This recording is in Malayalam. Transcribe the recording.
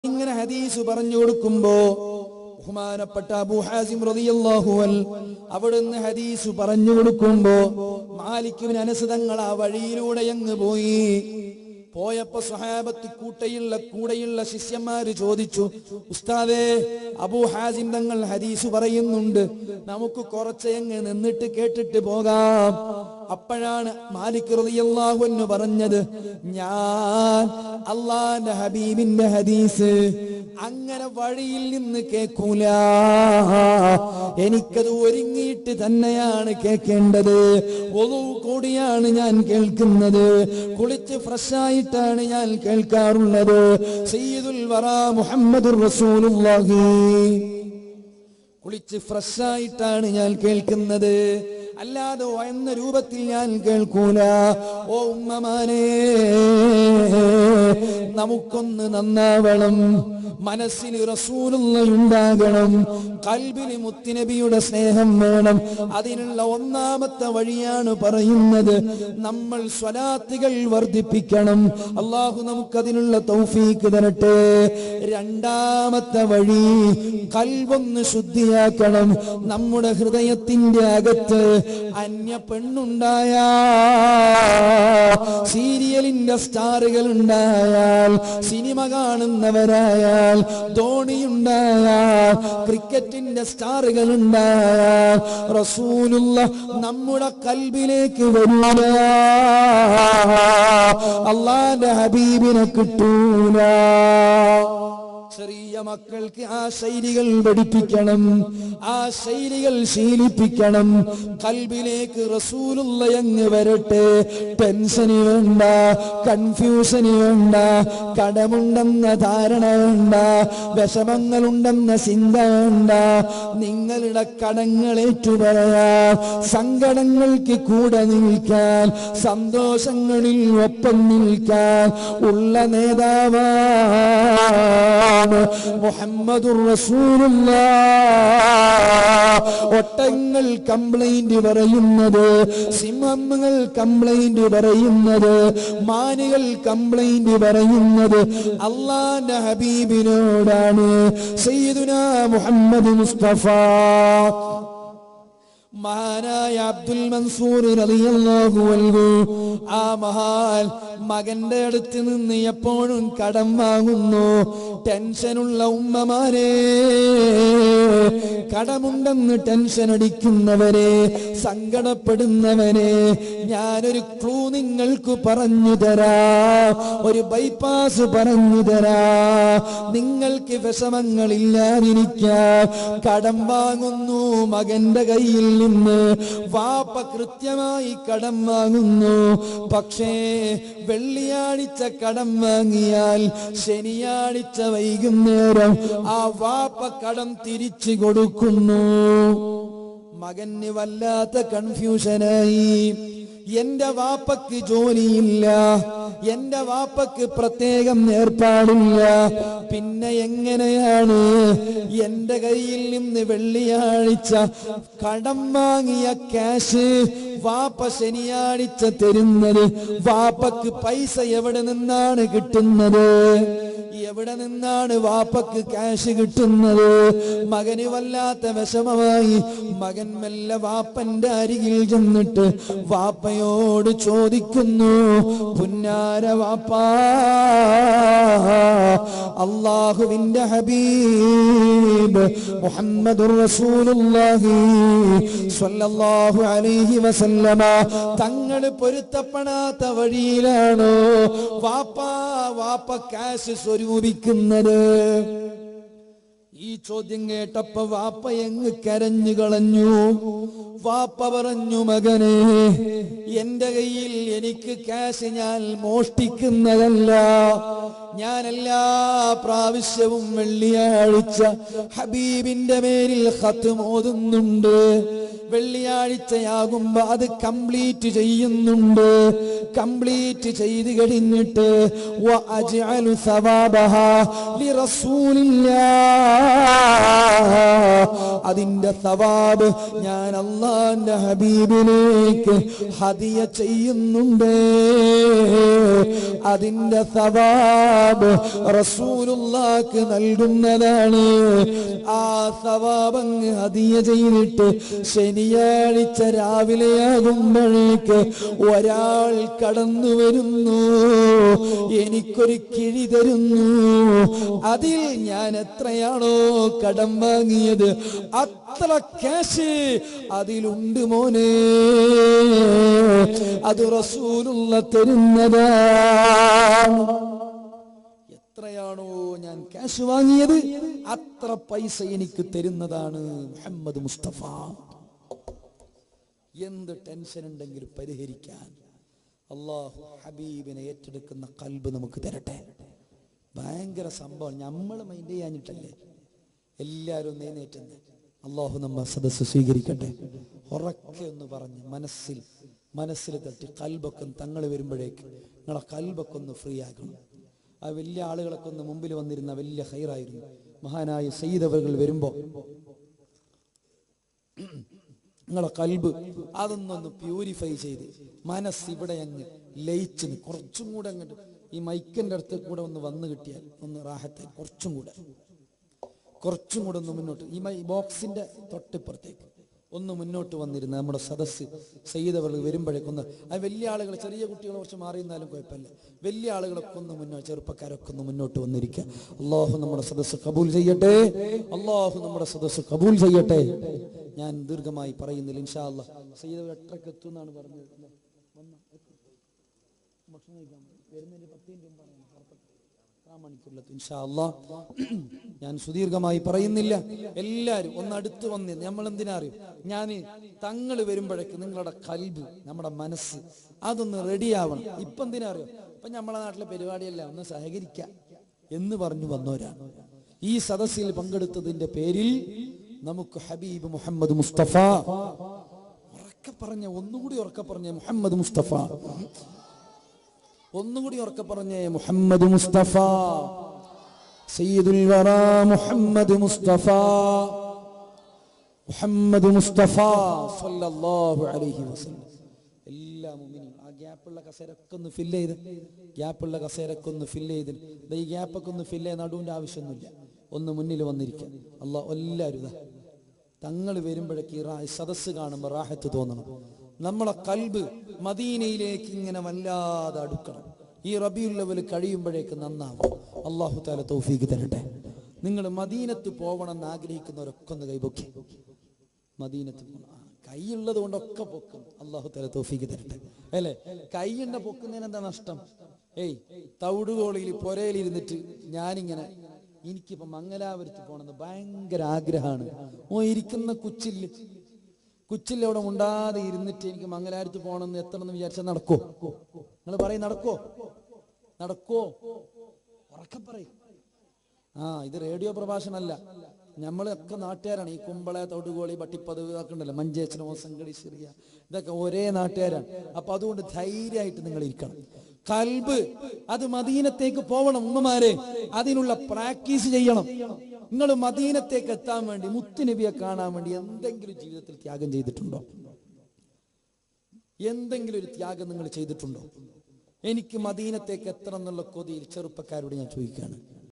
ഇങ്ങനെ ഹദീസ് പറഞ്ഞു കൊടുക്കുമ്പോ ബഹുമാനപ്പെട്ട അബൂ ഹാസിം റളിയല്ലാഹു അൻ അവിടുന്ന് ഹദീസ് പറഞ്ഞു കൊടുക്കുമ്പോ മാലിക്കുവിന് അനസുതങ്ങൾ ആ വഴിയിലൂടെ അങ്ങ് പോയി പോയപ്പോ സ്വഹാബത്ത് കൂട്ടയുള്ള കൂടെയുള്ള ശിഷ്യന്മാര് ചോദിച്ചു ഉസ്താദേ അബൂ ഹാസിം തങ്ങൾ ഹദീസ് പറയുന്നുണ്ട് നമുക്ക് കുറച്ചങ്ങ് നിന്നിട്ട് കേട്ടിട്ട് പോകാം അപ്പോഴാണ് മാലിക് റളിയല്ലാഹു അൻഹു പറഞ്ഞത് ഞാൻ അള്ളാന്റെ ഹബീബിന്റെ ഹദീസ് അങ്ങനെ വഴിയിൽ നിന്ന് കേൾക്കൂല എനിക്കത് ഒരുങ്ങിയിട്ട് തന്നെയാണ് കേൾക്കേണ്ടത് ഒതു കൂടിയാണ് ഞാൻ കേൾക്കുന്നത് കുളിച്ച് ഫ്രഷ് ആയിട്ടാണ് ഞാൻ കേൾക്കാറുള്ളത് സയ്യിദുൽ വറ മുഹമ്മദുർ റസൂലുള്ളാഹി കുളിച്ച് ഫ്രഷ് ആയിട്ടാണ് ഞാൻ കേൾക്കുന്നത് അല്ലാതെ എന്ന രൂപത്തിൽ ഞാൻ കേൾക്കൂല ഓ ഉമ്മമാനെ നമുക്കൊന്ന് നന്നാവണം മനസ്സിൽ റസൂലുള്ള ഉണ്ടാകണം കൽബിന് മുത്തുനബിയുടെ സ്നേഹം വേണം അതിനുള്ള ഒന്നാമത്തെ വഴിയാണ് പറയുന്നത് നമ്മൾ സ്വലാത്തുകൾ വർദ്ധിപ്പിക്കണം അള്ളാഹു നമുക്കതിനുള്ള തൗഫീക്ക് തരട്ടെ രണ്ടാമത്തെ വഴി കൽവൊന്ന് ശുദ്ധിയാക്കണം നമ്മുടെ ഹൃദയത്തിന്റെ അകത്ത് അന്യ പെണ്ണുണ്ടായ സീരിയലിന്റെ സ്റ്റാറുകൾ ഉണ്ടായാൽ സിനിമ കാണുന്നവരായാൽ ധോണിയുണ്ടായാൽ ക്രിക്കറ്റിന്റെ സ്റ്റാറുകൾ ഉണ്ടായാൽ റസൂലുള്ള നമ്മുടെ കൽബിലേക്ക് വരില്ല അള്ളാന്റെ ഹബീബിനെ കിട്ടൂല ചെറിയ മക്കൾക്ക് ആ ശൈലികൾ പഠിപ്പിക്കണം ആ ശൈലികൾ ശീലിപ്പിക്കണം കൽബിലേക്ക് റസൂലുള്ള അങ്ങ് വരട്ടെ ടെൻഷന് വേണ്ട കൺഫ്യൂഷന് വേണ്ട കടമുണ്ടെന്ന ധാരണ വേണ്ട വിഷമങ്ങളുണ്ടെന്ന ചിന്ത വേണ്ട നിങ്ങളുടെ കടങ്ങൾ ഏറ്റുപറയാ സങ്കടങ്ങൾക്ക് കൂടെ നിൽക്കാൻ സന്തോഷങ്ങളിൽ ഒപ്പം നിൽക്കാൻ ഉള്ള നേതാവാണ് മുഹമ്മദുർ റസൂലുള്ള ഒട്ടങ്ങൾ കംപ്ലൈന്റ് പറയുന്നത് സിംഹങ്ങൾ കംപ്ലൈന്റ് പറയുന്നത് മാനുകൾ കംപ്ലൈന്റ് പറയുന്നത് അള്ളാന്റെ ഹബീബിനോടാണ് സയ്യിദുന മുഹമ്മദ് മുസ്തഫ മഹാനായ അബ്ദുൽ മൻസൂർ റളിയല്ലാഹു അൻഹു ആ മഹാൻ മകന്റെ അടുത്ത് നിന്ന് എപ്പോഴും കടം വാങ്ങുന്നു ടെൻഷനുള്ള ഉമ്മമാരെ കടമുണ്ടെന്ന് ടെൻഷൻ അടിക്കുന്നവരെ സങ്കടപ്പെടുന്നവരെ ഞാനൊരു ക്ലൂ നിങ്ങൾക്ക് പറഞ്ഞു തരാ ഒരു ബൈപ്പാസ് പറഞ്ഞു തരാ നിങ്ങൾക്ക് വിഷമങ്ങളില്ലാതിരിക്കാൻ കടം വാങ്ങുന്നു മകന്റെ കയ്യിൽ നിന്ന് വാപ്പ കൃത്യമായി കടം വാങ്ങുന്നു പക്ഷേ വെള്ളിയാഴ്ച കടം വാങ്ങിയാൽ ശനിയാഴ്ച വൈകുന്നേരം ആ വാപ്പ കടം തിരിച്ചു കൊടുക്കുന്നു മകന് വല്ലാത്ത കൺഫ്യൂഷനായി എന്റെ വാപ്പക്ക് ജോലിയില്ല എന്റെ വാപ്പക്ക് പ്രത്യേകം ഏർപ്പാടില്ല പിന്നെ എങ്ങനെയാണ് എന്റെ കയ്യിൽ നിന്ന് വെള്ളിയാഴ്ച കടം വാങ്ങിയ ക്യാഷ് വാപ്പ ശനിയാഴ്ച തരുന്നത് വാപ്പക്ക് പൈസ എവിടെ നിന്നാണ് കിട്ടുന്നത് എവിടെ നിന്നാണ് വാപ്പക്ക് ക്യാഷ് കിട്ടുന്നത് മകന് വല്ലാത്ത വിഷമമായി മകൻ മെല്ലെ വാപ്പന്റെ അരികിൽ ചെന്നിട്ട് വാപ്പയോട് ചോദിക്കുന്നു പുന്നാര വാപ്പ അള്ളാഹുവിന്റെ ഹബീബ് മുഹമ്മദുർ റസൂലുള്ളാഹി സ്വല്ലല്ലാഹു അലൈഹി വസല്ലമ തങ്ങൾ പൊരുത്തപ്പെടാത്ത വഴിയിലാണോ വാപ്പ വാപ്പ കാശ് സ്വരൂപിക്കുന്നത് ഈ ചോദ്യം കേട്ടപ്പോ വാപ്പ എങ്ങ് കരഞ്ഞു കളഞ്ഞു വാപ്പ പറഞ്ഞു മകനെ എന്റെ കയ്യിൽ എനിക്ക് ക്യാഷ് ഞാൻ മോഷ്ടിക്കുന്നതല്ല ഞാൻ എല്ലാ പ്രാവശ്യവും വെള്ളിയാഴ്ച ഹബീബിന്റെ പേരിൽ ഹത്ത് മോതുന്നുണ്ട് വെള്ളിയാഴ്ചയാകുമ്പോ അത് കംപ്ലീറ്റ് ചെയ്യുന്നുണ്ട് കംപ്ലീറ്റ് ചെയ്ത് കഴിഞ്ഞിട്ട് وأجعل ثوابها لرسول الله അതിന്റെ സവാബ് ഞാൻ അള്ളാന്റെ ഹബീബിലേക്ക് ഹദിയ ചെയ്യുന്നുണ്ട് അതിന്റെ സവാബ് റസൂലുള്ളാക്ക് നൽകുന്നതാണ് ആ സവാബ് അങ്ങ് ഹദിയ ചെയ്തിട്ട് ശനിയാഴ്ച രാവിലെയാകുമ്പോഴേക്ക് ഒരാൾ കടന്നു വരുന്നു എനിക്കൊരു കിഴി തരുന്നു അതിൽ ഞാൻ എത്രയാണോ കടം വാങ്ങിയത് അത്ര ക്യാഷ് അതിലുണ്ട് മോനെ അത് റസൂലുള്ള തരുന്നതാണ് എത്രയാണോ ഞാൻ ക്യാഷ് വാങ്ങിയത് അത്ര പൈസ എനിക്ക് തരുന്നതാണ് മുഹമ്മദ് മുസ്തഫ എന്ത് ടെൻഷൻ ഉണ്ടെങ്കിലും പരിഹരിക്കാൻ അള്ളാഹു ഹബീബിനെ ഏറ്റെടുക്കുന്ന കൽബ് നമുക്ക് തരട്ടെ ഭയങ്കര സംഭവം നമ്മൾ മൈൻഡ് ചെയ്യാഞ്ഞിട്ടല്ലേ എല്ലാവരും നേനേറ്റുന്നത് അള്ളാഹു നമ്മ സദസ്സ് സ്വീകരിക്കട്ടെ ഉറക്കെ ഒന്ന് പറഞ്ഞ് മനസ്സിൽ മനസ്സിൽ തട്ടി കൽബൊക്കെ തങ്ങൾ വരുമ്പോഴേക്ക് നിങ്ങളെ കൽബൊക്കെ ഒന്ന് ഫ്രീ ആക്കണം ആ വലിയ ആളുകളൊക്കെ ഒന്ന് മുമ്പിൽ വന്നിരുന്ന വലിയ ഹൈറായിരുന്നു മഹാനായ സയ്യിദവകൾ വരുമ്പോൾ നിങ്ങളെ കൽബ് അതൊന്നൊന്ന് പ്യൂരിഫൈ ചെയ്ത് മനസ്സ് ഇവിടെ അങ്ങ് ലയിച്ച് നി- കുറച്ചും കൂടെ അങ്ങോട്ട് ഈ മൈക്കിന്റെ അടുത്ത് കൂടെ ഒന്ന് വന്നു കിട്ടിയാൽ ഒന്ന് റാഹത്തെ കുറച്ചും കൂടെ കുറച്ചും കൂടെ ഒന്ന് മുന്നോട്ട് ഈ മൈ ബോക്സിന്റെ തൊട്ടിപ്പുറത്തേക്ക് ഒന്ന് മുന്നോട്ട് വന്നിരുന്ന നമ്മുടെ സദസ്സ് ചെയ്തവർ വരുമ്പോഴേക്കൊന്ന് ആ വലിയ ആളുകൾ ചെറിയ കുട്ടികൾ കുറച്ച് മാറി നിന്നാലും കുഴപ്പമില്ല വലിയ ആളുകളൊക്കെ ഒന്ന് മുന്നോട്ട് ചെറുപ്പക്കാരൊക്കെ ഒന്ന് മുന്നോട്ട് വന്നിരിക്കുക അള്ളാഹു നമ്മുടെ സദസ്സ് കബൂൽ ചെയ്യട്ടെ അള്ളാഹു നമ്മുടെ സദസ്സ് കബൂൽ ചെയ്യട്ടെ ഞാൻ ദീർഘമായി പറയുന്നില്ല ഇൻഷാ അല്ലാ സയ്യിദ് എട്ടരക്ക് എത്തും എന്നാണ് പറഞ്ഞത് അല്ലേ? വന്നോ? എത്തും. ഭക്ഷണം കഴിക്കാൻ വരുന്നതിന് പത്ത് മിനിറ്റ് മുമ്പാണ് ഞാൻ പുറപ്പെട്ടത്. ആ മണിക്കൂറിലെത്തും ഇൻഷാ അല്ലാ ഞാൻ സുദീർഘമായി പറയുന്നില്ല എല്ലാവരും ഒന്ന് അടുത്ത് വന്ന് നമ്മൾ എന്തിനാ അറിയും ഞാൻ തങ്ങൾ വരുമ്പോഴേക്ക് നിങ്ങളുടെ കൽബ് നമ്മുടെ മനസ്സ് അതൊന്ന് റെഡിയാവണം ഇപ്പം എന്തിനാ അറിയോ ഇപ്പൊ നമ്മളെ നാട്ടിലെ പരിപാടിയല്ല ഒന്ന് സഹകരിക്കാം എന്ന് പറഞ്ഞു വന്നവരാണ് ഈ സദസ്സിൽ പങ്കെടുത്തതിന്റെ പേരിൽ നമുക്ക് ഹബീബ് മുഹമ്മദ് മുസ്തഫ ഉറക്കെ പറഞ്ഞ ഒന്നുകൂടി ഉറക്കെ പറഞ്ഞ മുഹമ്മദ് മുസ്തഫ ഒന്നുകൂടി ഉറക്കെ പറഞ്ഞേ മുഹമ്മദ് മുസ്തഫ സയ്യിദുൽ വറ മുഹമ്മദ് മുസ്തഫ മുഹമ്മദ് മുസ്തഫ സല്ലല്ലാഹു അലൈഹി വസല്ലം എല്ലാ മുഅ്മിനും ആ ഗ്യാപ്പുള്ള കസേരൊക്കെ ഒന്ന് ഫില്ല് ചെയ്ത് ഗ്യാപ്പുള്ള കസേരൊക്കെ ഒന്ന് ഫില്ല് ചെയ്ത് ദാ ഈ ഗ്യാപ്പൊക്കെ ഒന്ന് ഫില്ല് ചെയ്യാൻ നടുവിന്റെ ആവശ്യമൊന്നുമില്ല ഒന്ന് മുന്നിൽ വന്നിരിക്കുക അള്ളാഹ് എല്ലാവരും ഇതാ തങ്ങൾ വരുമ്പോഴേക്ക് ഈ റാ- സദസ്സ് കാണുമ്പോൾ റാഹത്ത് തോന്നണം നമ്മളെ കൽബ് മദീനയിലേക്ക് ഇങ്ങനെ വല്ലാതെ അടുക്കണം ഈ റബിയുൽ ലെവൽ കഴിയുമ്പോഴേക്ക് നന്നാവും അള്ളാഹു താല തൗഫീക്ക് തരട്ടെ നിങ്ങൾ മദീനത്ത് പോകണം എന്ന് ആഗ്രഹിക്കുന്നവരൊക്കെ ഒന്ന് കൈപൊക്കി മദീനത്ത് പോകണം ആ, കൈയുള്ളത് കൊണ്ടൊക്കെ പൊക്കും അള്ളാഹു തല തോഫിക്ക് തരട്ടെ അല്ലേ കൈയുണ്ട പൊക്കുന്നതിന് എന്താ നഷ്ടം ഏയ് തവിടുകോളിയിൽ പുരയിലിരുന്നിട്ട് ഞാനിങ്ങനെ എനിക്കിപ്പോ മംഗലാപുരത്ത് പോണെന്ന് ഭയങ്കര ആഗ്രഹമാണ് ഓ ഇരിക്കുന്ന കുച്ചില് കുച്ചിൽ അവിടെ മുണ്ടാതെ ഇരുന്നിട്ട് എനിക്ക് മംഗലാപുരത്ത് പോകണമെന്ന് എത്തണമെന്ന് വിചാരിച്ചാൽ നടക്കോ നിങ്ങൾ പറയും നടക്കോ നടക്കോ ഉറക്കെ പറയും ആ ഇത് റേഡിയോ പ്രഭാഷണമല്ല നമ്മളൊക്കെ നാട്ടുകാരാണ് ഈ കുമ്പള തൊടുകോളി പട്ടിപ്പത് ഇതൊക്കെ ഉണ്ടല്ലോ മഞ്ചേശ്വരമോ സംഗടി ചെറിയ ഇതൊക്കെ ഒരേ നാട്ടുകാരാണ് അപ്പൊ അതുകൊണ്ട് ധൈര്യമായിട്ട് നിങ്ങൾ ഇരിക്കണം കൽബ് അത് മദീനത്തേക്ക് പോവണം ഉമ്മമാരെ അതിനുള്ള പ്രാക്ടീസ് ചെയ്യണം നിങ്ങൾ മദീനത്തേക്ക് എത്താൻ വേണ്ടി മുത്തുനബിയെ കാണാൻ വേണ്ടി എന്തെങ്കിലും ജീവിതത്തിൽ ത്യാഗം ചെയ്തിട്ടുണ്ടോ എന്തെങ്കിലും ഒരു ത്യാഗം നിങ്ങൾ ചെയ്തിട്ടുണ്ടോ എനിക്ക് മദീനത്തേക്ക് എത്തണം എന്നുള്ള കൊതിയിൽ ചെറുപ്പക്കാരോട് ഞാൻ ചോദിക്കുകയാണ്